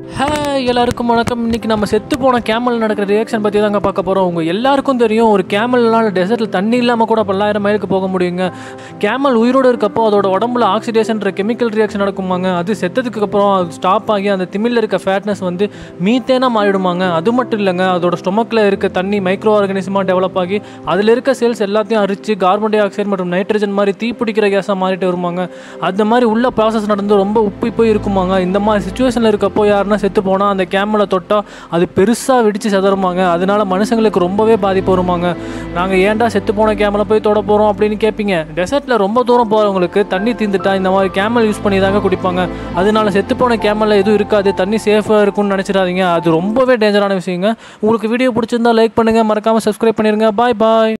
ஹே எல்லாருக்கும் வணக்கம் இன்னைக்கு நம்ம செத்து போன கேமல் நடக்கிற ரியாக்ஷன் பற்றி தாங்க பார்க்க போகிறோம் உங்கள் எல்லாருக்கும் தெரியும் ஒரு கேமல்னால டெசர்ட்டில் தண்ணி இல்லாமல் கூட பல்லாயிரம் மைலுக்கு போக முடியுங்க கேமல் உயிரோடு இருக்கப்போ அதோட உடம்புல ஆக்சிடேஷன்ற கெமிக்கல் ரியாக்ஷன் நடக்குமாங்க அது செத்ததுக்கு அப்புறம் அது ஸ்டாப் ஆகி அந்த திமிழில் இருக்க ஃபேட்னஸ் வந்து மீத்தேனாக மாறிடுமாங்க அது மட்டும் இல்லைங்க அதோட ஸ்டொமக்கில் இருக்க தண்ணி மைக்ரோ ஆர்கானிசமாக டெவலப் ஆகி அதில் இருக்க செல்ஸ் எல்லாத்தையும் அரிச்சு கார்பன் டை ஆக்சைடு மற்றும் நைட்ரஜன் மாதிரி தீப்பிடிக்கிற கேஸாக மாறிட்டு வருமாங்க அந்த மாதிரி உள்ள ப்ராசஸ் நடந்து ரொம்ப உப்பி போய் இருக்குமாங்க இந்த மாதிரி சுச்சுவேஷனில் இருக்கப்போ யாருன்னா செத்து போனால் அந்த கேமலை தொட்டால் அது பெருசாக வெடித்து செதறுமாங்க அதனால மனுஷங்களுக்கு ரொம்பவே பாதிப்பு வருமாங்க நாங்கள் ஏன்டா செத்து போன கேமலை போய் தொட போகிறோம் அப்படின்னு கேட்பீங்க டெசர்ட்டில் ரொம்ப தூரம் போகிறவங்களுக்கு தண்ணி தீந்துட்டா இந்த மாதிரி கேமல் யூஸ் பண்ணி தாங்க குடிப்பாங்க அதனால செத்து போன கேமலில் எதுவும் இருக்காது தண்ணி சேஃபாக இருக்கும்னு நினச்சிடாதீங்க அது ரொம்பவே டேஞ்சரான விஷயங்க உங்களுக்கு வீடியோ பிடிச்சிருந்தா லைக் பண்ணுங்கள் மறக்காமல் சப்ஸ்கிரைப் பண்ணிடுங்க பாய் பாய்